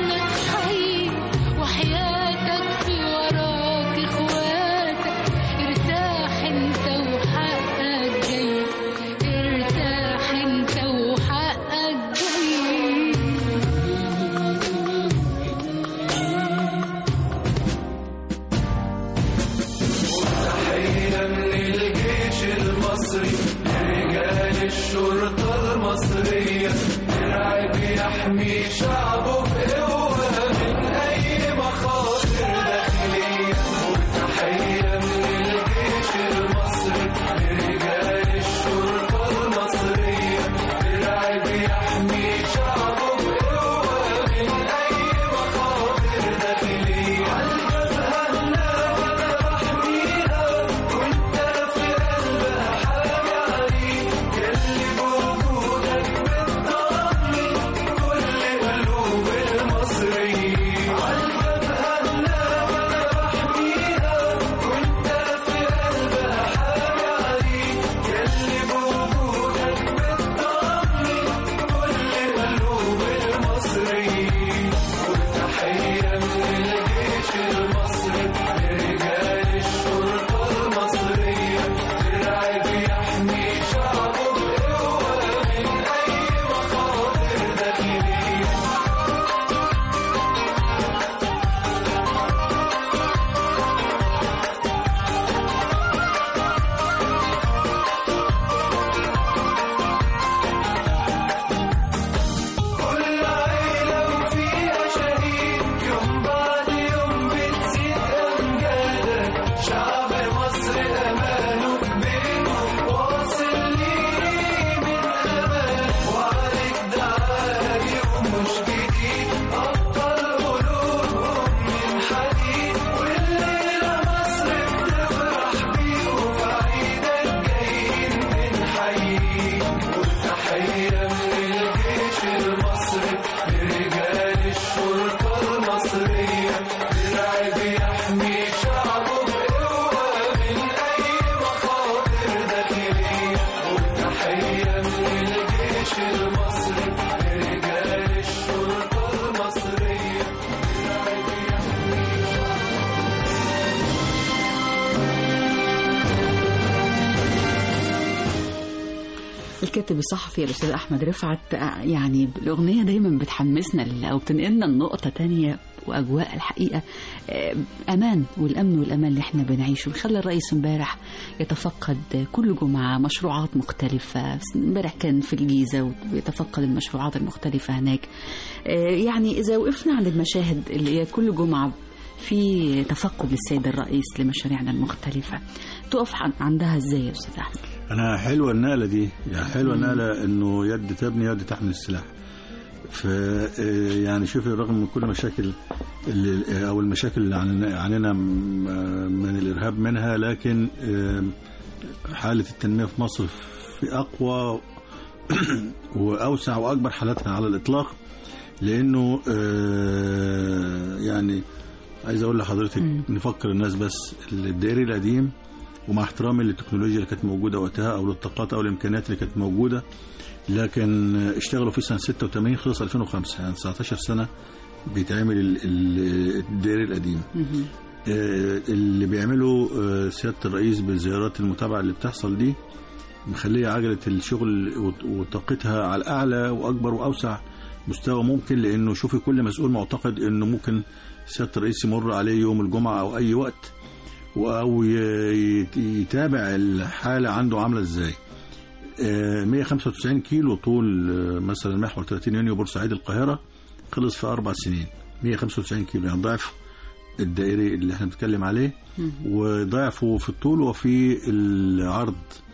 المصرية درع بيحمي شعبه بقوة من أي مخاطر داخلية وتحية من الجيش المصري لرجال الشرطة المصرية درع بيحمي شعبه بقوة من أي مخاطر داخلية عالجبهة هنا وأنا بحميها وأنت في قلبها حامي عليك يلي بوجودك بتطمن كل قلوب المصريين عالجبهة هنا وأنا بحميها وأنت في قلبها حامي عليك يلي بوجودك بتطمن كل قلوب المصريين وتحية من الجيش المصري لرجال الشرطة المصرية درع بيحمي شعبه بقوة من أي مخاطر داخلية كل عيلة وفيها شهيد يوم بعد يوم بتزيد أمجادك شعب مصر أمانه في بيته واصل ليه من أمان وعليك دعالي ومش جديد أبطال قلوبهم من حديد والليلة مصر بتفرح بيه وفي عيدك جايين بنحييك والتحية من الجيش المصري لرجال الشرطة المصرية درع بيحمي شعبه بقوة من أي مخاطر داخلية والتحية من الجيش المصري لرجال الشرطة المصرية درع بيحمي الكاتب الصحفي الأستاذ أحمد رفعت آه، يعني الأغنية دايما بتحمسنا ل- أو بتنقلنا لنقطة تانية وأجواء الحقيقة آه، أمان والأمن والأمان اللي احنا بنعيشه خلى الرئيس امبارح يتفقد كل جمعة مشروعات مختلفة امبارح كان في الجيزة ويتفقد المشروعات المختلفة هناك آه، يعني إذا وقفنا عند المشاهد اللي هي كل جمعة في تفقد للسيد الرئيس لمشاريعنا المختلفة تقف عن- عندها ازاي يا استاذ احمد انا حلوه النقله دي يعني حلوه النقله انه يد تبني يد تحمل السلاح ف آه، يعني شوفي رغم من كل مشاكل اللي او المشاكل اللي عانينا عانينا م- آه، من الارهاب منها لكن آه، حاله التنميه في مصر في اقوى واوسع واكبر حالاتها على الاطلاق لانه آه، يعني عايز اقول لحضرتك نفكر الناس بس الدائري القديم ومع احترامي للتكنولوجيا اللي كانت موجوده وقتها او للطاقات او الامكانيات اللي كانت موجوده لكن اشتغلوا فيه سنه 86 خلص 2005 يعني 19 سنه بيتعمل ال- ال- الدائري القديم آه، اللي بيعمله آه، سياده الرئيس بالزيارات المتابعه اللي بتحصل دي مخليه عجله الشغل وط- وطاقتها على اعلى واكبر واوسع مستوى ممكن لانه شوفي كل مسؤول معتقد انه ممكن سياده الرئيس يمر عليه يوم الجمعه او اي وقت او ي- يت- يتابع الحاله عنده عامله ازاي آه، 195 كيلو طول آه، مثلا محور 30 يونيو بورسعيد القاهره خلص في اربع سنين 195 كيلو يعني ضعف الدائري اللي احنا بنتكلم عليه وضعفه في الطول وفي العرض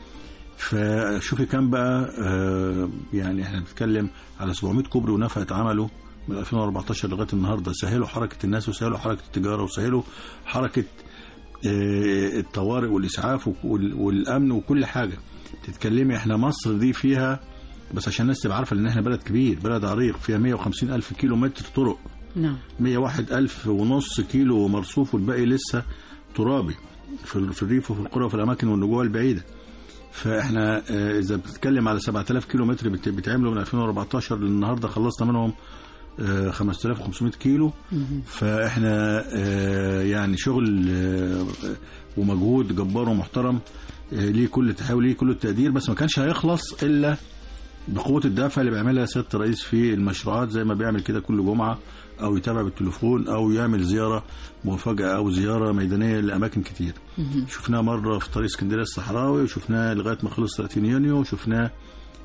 فشوفي كام بقى آه، يعني احنا بنتكلم على 700 كوبري ونفق اتعملوا من 2014 لغايه النهارده سهلوا حركه الناس وسهلوا حركه التجاره وسهلوا حركه آه، الطوارئ والاسعاف وال- والامن وكل حاجه تتكلمي احنا مصر دي فيها بس عشان الناس تبقى عارفه ان احنا بلد كبير بلد عريق فيها 150 الف كيلو متر طرق نعم 101 ألف ونص كيلو مرصوف والباقي لسه ترابي في ال- في الريف وفي القرى وفي الأماكن والنجوع البعيدة فاحنا آه، إذا بتتكلم على 7000 كيلو متر بت- بيتعملوا من 2014 للنهارده خلصنا منهم آه، 5500 كيلو فاحنا آه، يعني شغل آه، ومجهود جبار ومحترم آه، ليه كل التحاول ليه كل التقدير بس ما كانش هيخلص الا بقوه الدفع اللي بيعملها سياده الرئيس في المشروعات زي ما بيعمل كده كل جمعه او يتابع بالتليفون او يعمل زياره مفاجاه او زياره ميدانيه لاماكن كتير شفناه مره في طريق اسكندريه الصحراوي وشفناه لغايه ما خلص 30 يونيو وشفناه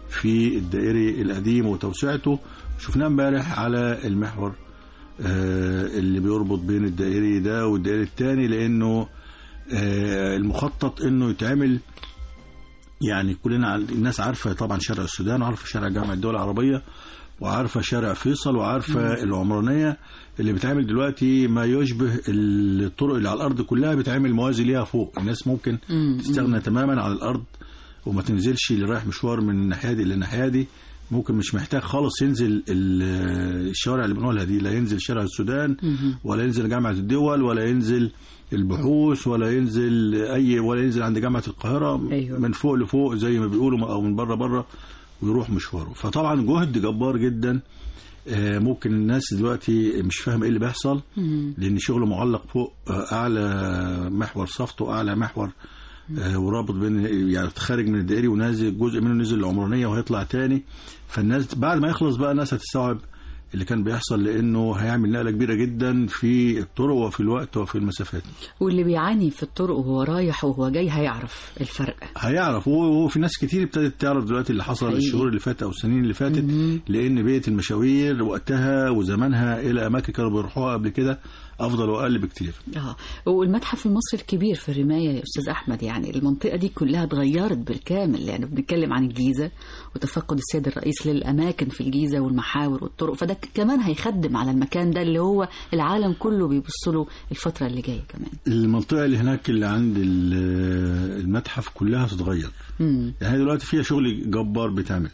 في الدائري القديم وتوسعته شفناه امبارح على المحور آه، اللي بيربط بين الدائري ده والدائري الثاني لانه آه، المخطط انه يتعمل يعني كلنا عال- الناس عارفه طبعا شارع السودان وعارفه شارع جامعه الدول العربيه وعارفه شارع فيصل وعارفه العمرانيه اللي بتعمل دلوقتي ما يشبه الطرق اللي على الارض كلها بتعمل موازي ليها فوق الناس ممكن تستغنى تماما عن الارض وما تنزلش اللي رايح مشوار من الناحيه دي للناحيه دي ممكن مش محتاج خالص ينزل ال- الشوارع اللي بنقولها دي لا ينزل شارع السودان ولا ينزل جامعه الدول ولا ينزل البحوث ولا ينزل اي ولا ينزل عند جامعه القاهره أيوة. من فوق لفوق زي ما بيقولوا او من بره بره ويروح مشواره فطبعا جهد جبار جدا آه، ممكن الناس دلوقتي مش فاهم ايه اللي بيحصل لان شغله معلق فوق آه، اعلى محور صفته اعلى محور آه، ورابط بين يعني خارج من الدائري ونازل جزء منه نزل العمرانيه وهيطلع تاني فالناس بعد ما يخلص بقى الناس هتستوعب اللي كان بيحصل لانه هيعمل نقله كبيره جدا في الطرق وفي الوقت وفي المسافات واللي بيعاني في الطرق وهو رايح وهو جاي هيعرف الفرق هيعرف هو وفي ناس كتير ابتدت تعرف دلوقتي اللي حصل حقيقي. الشهور اللي فاتت او السنين اللي فاتت لان بيئه المشاوير وقتها وزمانها الى اماكن كانوا بيروحوها قبل كده افضل واقل بكتير اه والمتحف المصري الكبير في الرماية يا أستاذ أحمد يعني المنطقة دي كلها اتغيرت بالكامل يعني بنتكلم عن الجيزة وتفقد السيد الرئيس للأماكن في الجيزة والمحاور والطرق فده ك- كمان هيخدم على المكان ده اللي هو العالم كله بيبص له الفترة اللي جاية كمان المنطقه اللي هناك اللي عند ال- المتحف كلها هتتغير مم. يعني هي دلوقتي فيها شغل جبار بيتعمل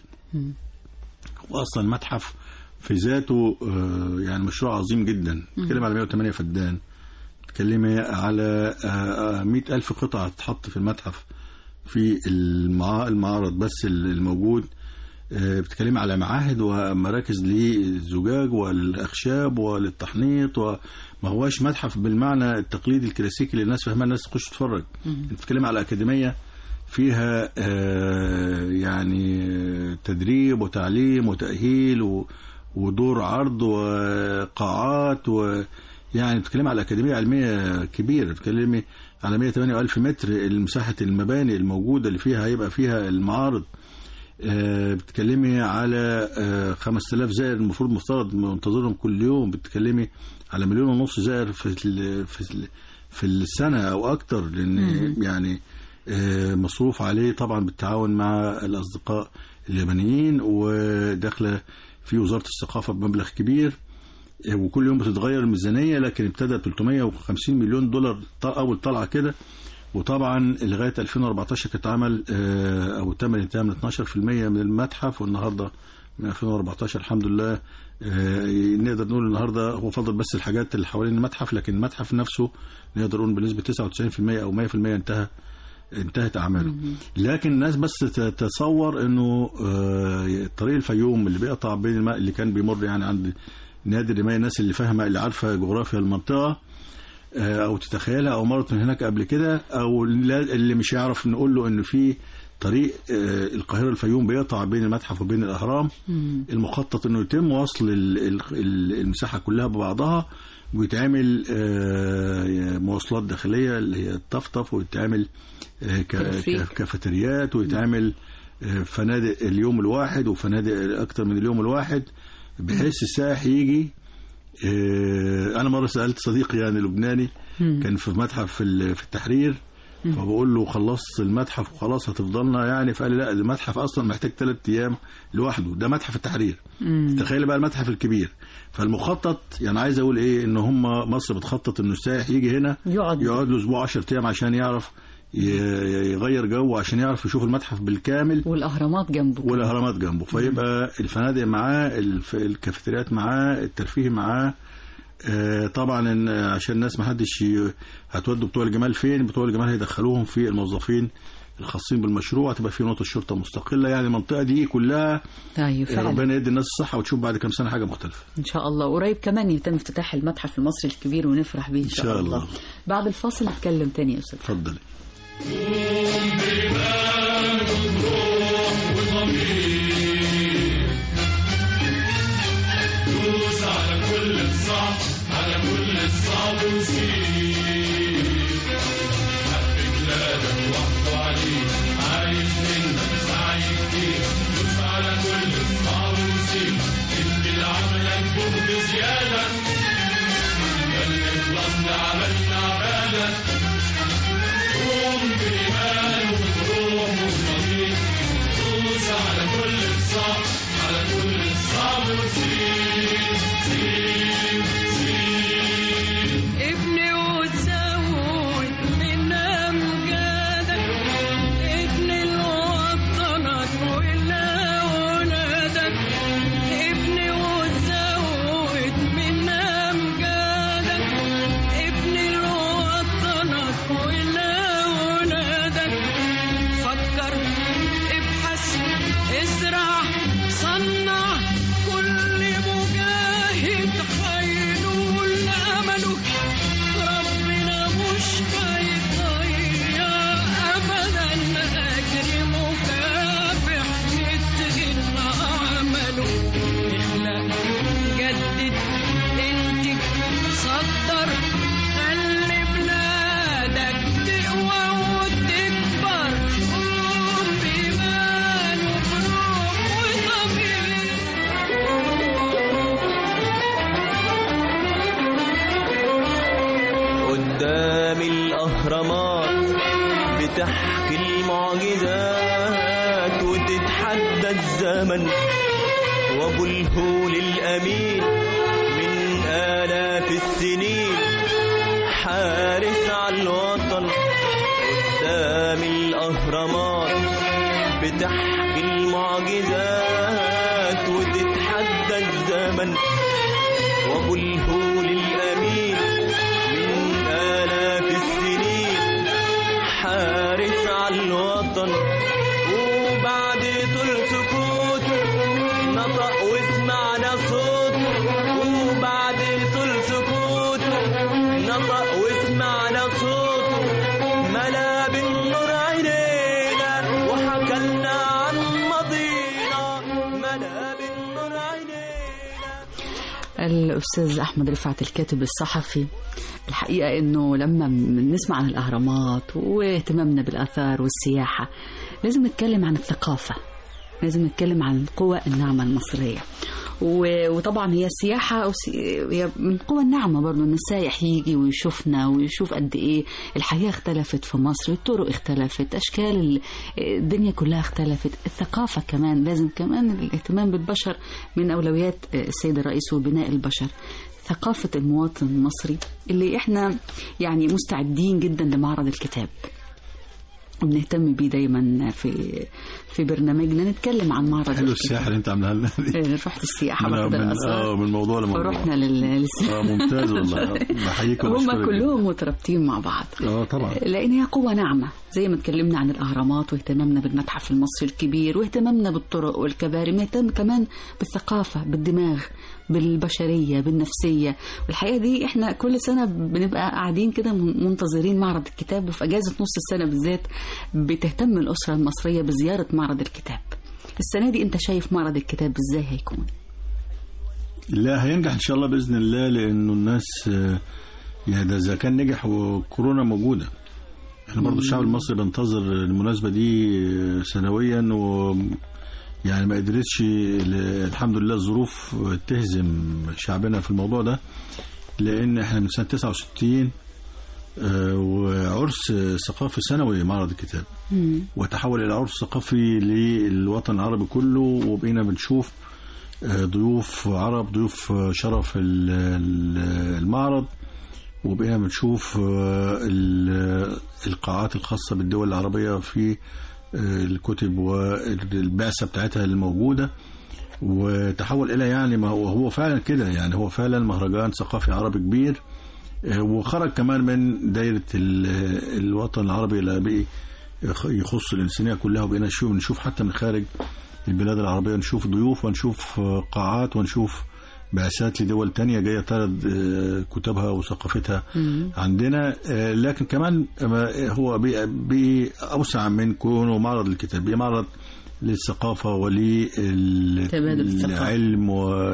واصلا المتحف في ذاته آه، يعني مشروع عظيم جدا بتتكلم على 108 فدان بتتكلمي على 100 ألف قطعة تتحط في المتحف في المعا- المعرض بس الموجود آه، بتتكلمي على معاهد ومراكز للزجاج والأخشاب وللتحنيط وما هواش متحف بالمعنى التقليدي الكلاسيكي اللي الناس فاهمها الناس تخش تتفرج انت بتتكلمي على أكاديمية فيها آه، يعني تدريب وتعليم وتأهيل و- ودور عرض وقاعات و يعني بتتكلمي على أكاديمية علمية كبيرة بتتكلمي على 108 ألف متر مساحة المباني الموجودة اللي فيها هيبقى فيها المعارض آه، بتتكلمي على آه، 5000 زائر المفروض مفترض منتظرهم كل يوم بتتكلمي على مليون ونص زائر في ال- في ال- في السنة أو أكتر لأن يعني آه، مصروف عليه طبعا بالتعاون مع الأصدقاء اليابانيين وداخلة في وزارة الثقافة بمبلغ كبير آه، وكل يوم بتتغير الميزانية لكن ابتدى 350 مليون دولار ط- أول طلعة كده وطبعا لغايه 2014 كانت عمل آه، او تم الانتهاء من 12% من المتحف والنهارده من 2014 الحمد لله آه، نقدر نقول النهارده هو فضل بس الحاجات اللي حوالين المتحف لكن المتحف نفسه نقدر نقول بنسبه 99% او 100% انتهى انتهت اعماله لكن الناس بس تتصور انه آه، طريق الفيوم اللي بيقطع بين الماء اللي كان بيمر يعني عند نادي الرماية الناس اللي فاهمه اللي عارفه جغرافيا المنطقه آه، او تتخيلها او مرت من هناك قبل كده او لا- اللي مش يعرف نقول له ان في طريق آه، القاهره الفيوم بيقطع بين المتحف وبين الاهرام المخطط انه يتم وصل ال- ال- ال- المساحه كلها ببعضها ويتعمل آه، مواصلات داخليه اللي هي الطفطف ويتعمل آه، ك- تلفريك. ك- كافيتريات ويتعمل آه، فنادق اليوم الواحد وفنادق اكتر من اليوم الواحد بحيث السائح يجي آه، انا مره سالت صديقي يعني لبناني كان في متحف في ال- في التحرير فبقول له خلصت المتحف وخلاص هتفضلنا يعني فقال لي لا المتحف اصلا محتاج ثلاث ايام لوحده ده متحف التحرير تخيل بقى المتحف الكبير فالمخطط يعني عايز اقول ايه ان هم مصر بتخطط انه السائح يجي هنا يقعد. يقعد له اسبوع 10 ايام عشان يعرف ي- يغير جو عشان يعرف يشوف المتحف بالكامل والأهرامات جنبه والاهرامات جنبه فيبقى الفنادق معاه الف- الكافيتريات معاه الترفيه معاه آه، طبعا إن عشان الناس ما حدش ي- هتودوا بتوع الجمال فين بتوع الجمال هيدخلوهم في الموظفين الخاصين بالمشروع هتبقى في نقطه شرطه مستقله يعني المنطقه دي كلها أيوة فعلا ربنا يدي الناس الصحه وتشوف بعد كام سنه حاجه مختلفه إن شاء الله قريب كمان يتم افتتاح المتحف المصري الكبير ونفرح بيه إن شاء, شاء الله. الله. بعد الفاصل نتكلم تاني يا أستاذ اتفضلي دوس على كل الصعب على كل الصعب وسيب حب بلادك وحده عليك عايز منك سعي كتير دوس بتحكي المعجزات وتتحدى الزمن وابو الهول الامين من الاف السنين حارس على الوطن قدام الاهرامات بتحكي المعجزات وتتحدى الزمن وابو الهول الامين من الاف السنين حارس على الوطن وبعد طول سكوت نطق وسمعنا صوت وبعد طول سكوت نطق وسمعنا صوت ملا بالنور عينينا وحكى لنا عن ماضينا ملا بالنور الأستاذ أحمد رفعت الكاتب الصحفي الحقيقة أنه لما نسمع عن الأهرامات واهتمامنا بالآثار والسياحة لازم نتكلم عن الثقافة لازم نتكلم عن القوى الناعمة المصرية و- وطبعا هي السياحة أو سي- هي من القوى الناعمة برضو إن السائح يجي ويشوفنا ويشوف قد إيه الحياة اختلفت في مصر الطرق اختلفت أشكال ال- الدنيا كلها اختلفت الثقافة كمان لازم كمان الاهتمام بالبشر من أولويات السيد الرئيس وبناء البشر ثقافة المواطن المصري اللي احنا يعني مستعدين جدا لمعرض الكتاب وبنهتم بيه دايما في في برنامجنا نتكلم عن معرض حلو السياحه اللي انت عاملها لنا دي إيه، رحت السياحة من, واخدة من, الآثار آه من موضوع لموضوع فرحنا لل... للس- اه ممتاز والله بحييك هم وبشكرك. كلهم مترابطين مع بعض اه طبعا لان هي قوه ناعمه زي ما اتكلمنا عن الاهرامات واهتمامنا بالمتحف المصري الكبير واهتمامنا بالطرق والكباري بنهتم كمان بالثقافه بالدماغ بالبشريه بالنفسيه والحقيقه دي احنا كل سنه بنبقى قاعدين كده من- منتظرين معرض الكتاب وفي اجازه نص السنه بالذات بتهتم الاسره المصريه بزياره معرض الكتاب السنه دي انت شايف معرض الكتاب ازاي هيكون لا هينجح ان شاء الله باذن الله لانه الناس آه، يعني ده اذا كان نجح وكورونا موجوده احنا برضو الشعب المصري بينتظر المناسبه دي آه، سنويا و يعني ما قدرتش ل- الحمد لله الظروف تهزم شعبنا في الموضوع ده لان احنا من سنه 69 آه، وعرس ثقافي سنوي معرض الكتاب وتحول الى عرس ثقافي للوطن العربي كله وبقينا بنشوف آه، ضيوف عرب ضيوف آه، شرف ال- ال- المعرض وبقينا بنشوف آه، ال- القاعات الخاصة بالدول العربية في آه، الكتب والبعثة بتاعتها الموجودة وتحول إلى يعني ما هو هو فعلا كده يعني هو فعلا مهرجان ثقافي عربي كبير آه، وخرج كمان من دايرة ال- الوطن العربي اللي بقي يخ- يخص الإنسانية كلها وبقينا نشوف نشوف حتى من خارج البلاد العربية نشوف ضيوف ونشوف آه، قاعات ونشوف بعثات لدول تانية جاية تعرض آه، كتبها وثقافتها عندنا آه، لكن كمان آه، هو بقى بقى أوسع من كونه معرض الكتاب بقى معرض للثقافة تبادل الثقافة. وللعلم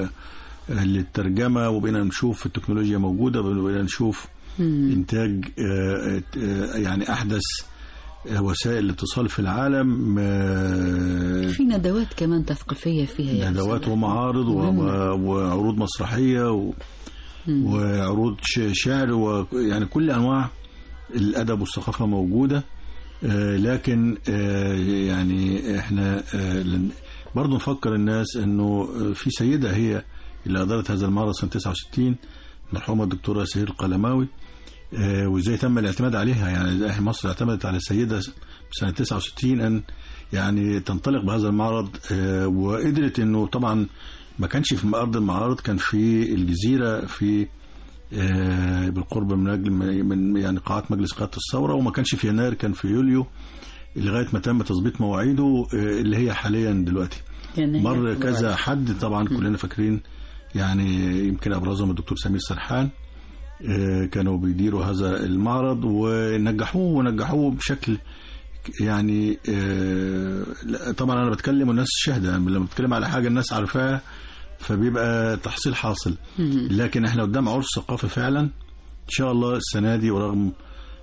وللترجمة وبقينا نشوف التكنولوجيا موجودة وبقينا نشوف إنتاج آه، آه، يعني أحدث آه، وسائل الاتصال في العالم آه، في ندوات كمان تثقيفيه فيها يا ندوات أستاذ. ومعارض و- مهمة. وعروض مسرحية و... وعروض ش- شعر ويعني كل أنواع الأدب والثقافة موجودة آه، لكن آه، يعني احنا آه، لن- برضو نفكر الناس انه آه، في سيدة هي اللي أدارت هذا المعرض سنة 69 المرحومة الدكتورة سهير القلماوي آه، وازاي تم الاعتماد عليها يعني إزاي مصر اعتمدت على السيدة سنة 69 أن يعني تنطلق بهذا المعرض آه، وقدرت انه طبعا ما كانش في ارض المعارض كان في الجزيره في آه، بالقرب من أجل من يعني قاعات مجلس قاده الثوره وما كانش في يناير كان في يوليو لغايه ما تم تظبيط مواعيده آه، اللي هي حاليا دلوقتي يعني هي مر دلوقتي. كذا حد طبعا كلنا فاكرين يعني يمكن ابرزهم الدكتور سمير سرحان آه، كانوا بيديروا هذا المعرض ونجحوه ونجحوه بشكل يعني آه، لا، طبعا انا بتكلم والناس شاهده يعني لما بتكلم على حاجه الناس عارفاها فبيبقى تحصيل حاصل لكن احنا قدام عرس ثقافي فعلا ان شاء الله السنه دي ورغم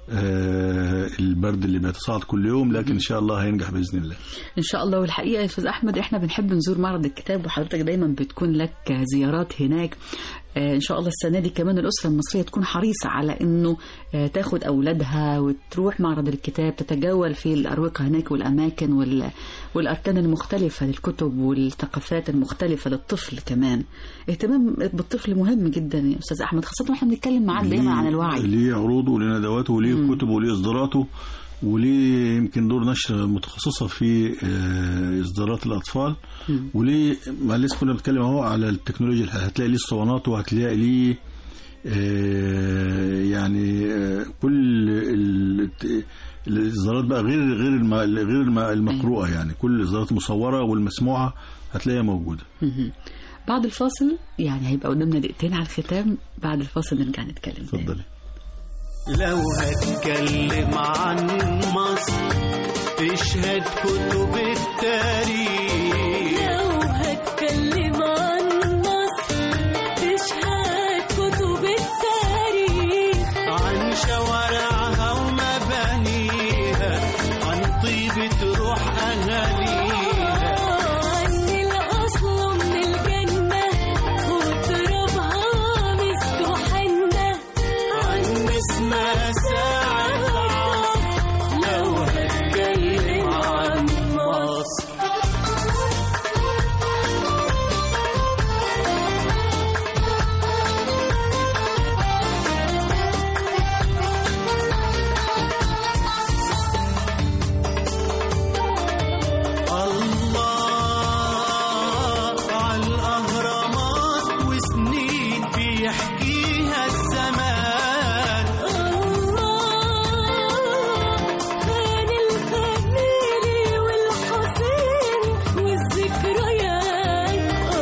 آه، البرد اللي بيتصاعد كل يوم لكن ان شاء الله هينجح باذن الله ان شاء الله والحقيقه يا استاذ احمد احنا بنحب نزور معرض الكتاب وحضرتك دايما بتكون لك زيارات هناك آه، ان شاء الله السنه دي كمان الاسره المصريه تكون حريصه على انه آه، تاخد اولادها وتروح معرض الكتاب تتجول في الاروقه هناك والاماكن وال... والاركان المختلفه للكتب والثقافات المختلفه للطفل كمان اهتمام بالطفل مهم جدا يا استاذ احمد خاصه واحنا بنتكلم معاك دايما عن الوعي ليه عروضه وليه ندواته وليه كتبه وليه اصداراته وليه يمكن دور نشر متخصصه في آه، اصدارات الاطفال وليه ما لسه كنا بنتكلم اهو على التكنولوجيا هتلاقي ليه اسطوانات وهتلاقي ليه آه، يعني آه، كل ال- الاصدارات بقى غير غير الم- غير الم- المقروءه يعني كل الاصدارات المصوره والمسموعه هتلاقيها موجوده مهم. بعد الفاصل يعني هيبقى قدامنا دقيقتين على الختام بعد الفاصل نرجع نتكلم تاني. اتفضلي لو هتكلم عن مصر تشهد كتب التاريخ لو هتكلم عن مصر تشهد كتب التاريخ عن شوارعها ومبانيها عن طيبة روح أهاليها عن الأصل من الجنة وترابها مسك وحنة عن اسمها ساعة العصر لو هتكلم عن مصر الله على الأهرامات وسنين بيحكيها الزمان بين الخميل والحسين والذكريات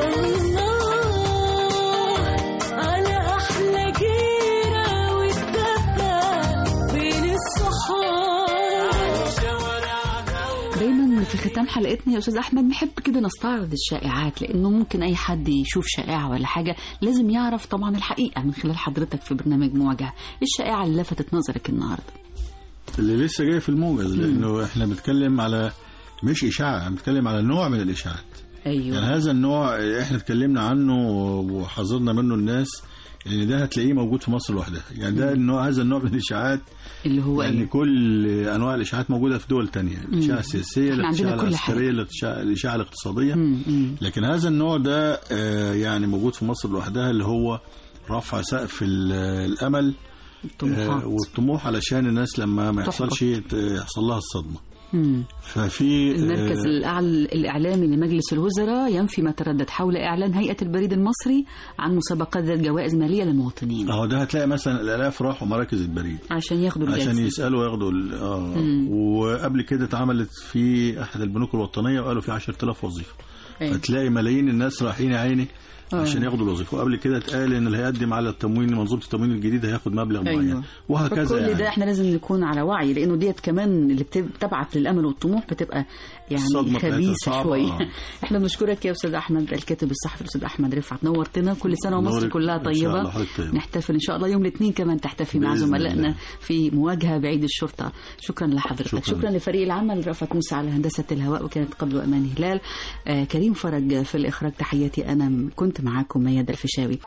الله على أحلى جيرة والدفا بين الصحاب دايما في ختام حلقتنا يا استاذ احمد نحب كده نستعرض الشائعات لانه ممكن اي حد يشوف شائعه ولا حاجه لازم يعرف طبعا الحقيقه من خلال حضرتك في برنامج مواجهه إيه الشائعه اللي لفتت نظرك النهارده اللي لسه جاي في الموجز لانه احنا بنتكلم على مش اشاعه بنتكلم على نوع من الاشاعات ايوه يعني هذا النوع احنا اتكلمنا عنه وحذرنا منه الناس ان ده هتلاقيه موجود في مصر لوحدها يعني ده النوع هذا النوع من الاشاعات اللي هو يعني ايه كل انواع الاشاعات موجوده في دول تانية الاشاعه السياسيه إحنا عندنا الاشاعه كل العسكريه الاشاعه الإشاعة الاقتصاديه مم، مم. لكن هذا النوع ده آه، يعني موجود في مصر لوحدها اللي هو رفع سقف ال- الامل الطموحات. آه، والطموح علشان الناس لما ما تحبط. يحصلش ت- يحصل لها الصدمه مم. ففي المركز آه، الأعلى الإعلامي لمجلس الوزراء ينفي ما تردد حول إعلان هيئة البريد المصري عن مسابقات ذات جوائز مالية للمواطنين اهو ده هتلاقي مثلا الالاف راحوا مراكز البريد عشان ياخدوا عشان الجائزة يسالوا وياخدوا ال- اه مم. وقبل كده اتعملت في احد البنوك الوطنيه وقالوا في 10000 وظيفه أيوة. فتلاقي ملايين الناس رايحين يا عيني آه. عشان ياخدوا الوظيفه وقبل كده اتقال ان اللي هيقدم على التموين منظومه التموين الجديد هياخد مبلغ معين أيوة. وهكذا فكل يعني. ده احنا لازم نكون على وعي لانه ديت كمان اللي بت- بتبعث للامل والطموح بتبقى يعني الصدمة بتاعتها خبيثه صعبة، شويه آه. احنا بنشكرك يا استاذ احمد الكاتب الصحفي الاستاذ احمد رفعت نورتنا كل سنه ومصر نورك. كلها إن شاء طيبه الله حضرتك طيبة. نحتفل ان شاء الله يوم الاثنين كمان تحتفي مع بإذن زملائنا الله. في مواجهه بعيد الشرطه شكرا لحضرتك شكرا, شكراً. شكرا لفريق العمل رفعت موسى على هندسه الهواء وكانت قبل امان هلال آه كريم فرج في الاخراج تحياتي انا كنت معاكم ميادة الفيشاوي